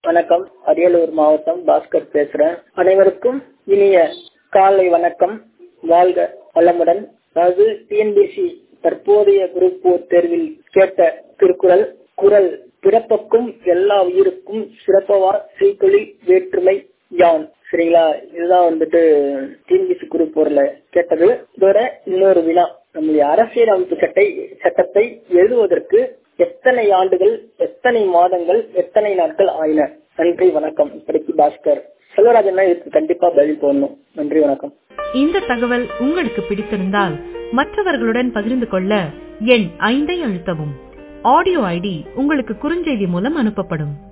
வணக்கம் அரியலூர் மாவட்டம் பாஸ்கர் பேசுறேன் அனைவருக்கும் இனிய காலை வணக்கம் வாழ்க வளமுடன் அதாவது டிஎன்பிசி தற்போதைய குரூப் போர் தேர்வில் கேட்ட திருக்குறள் குரல் பிறப்புக்கும் எல்லா உயிருக்கும் சிறப்பவா சீக்குழி வேற்றுமை யான் சரிங்களா இதுதான் வந்துட்டு டிஎன்பிசி குரூப் போர்ல கேட்டது இதோட இன்னொரு வினா நம்முடைய அரசியல் அமைப்பு சட்டை சட்டத்தை எழுதுவதற்கு எத்தனை ஆண்டுகள் எத்தனை மாதங்கள் எத்தனை நாட்கள் ஆயின நன்றி வணக்கம் இப்படிக்கு பாஸ்கர் செல்வராஜன் இதுக்கு கண்டிப்பா பதில் போடணும் நன்றி வணக்கம் இந்த தகவல் உங்களுக்கு பிடித்திருந்தால் மற்றவர்களுடன் பகிர்ந்து கொள்ள எண் ஐந்தை அழுத்தவும் ஆடியோ ஐடி உங்களுக்கு குறுஞ்செய்தி மூலம் அனுப்பப்படும்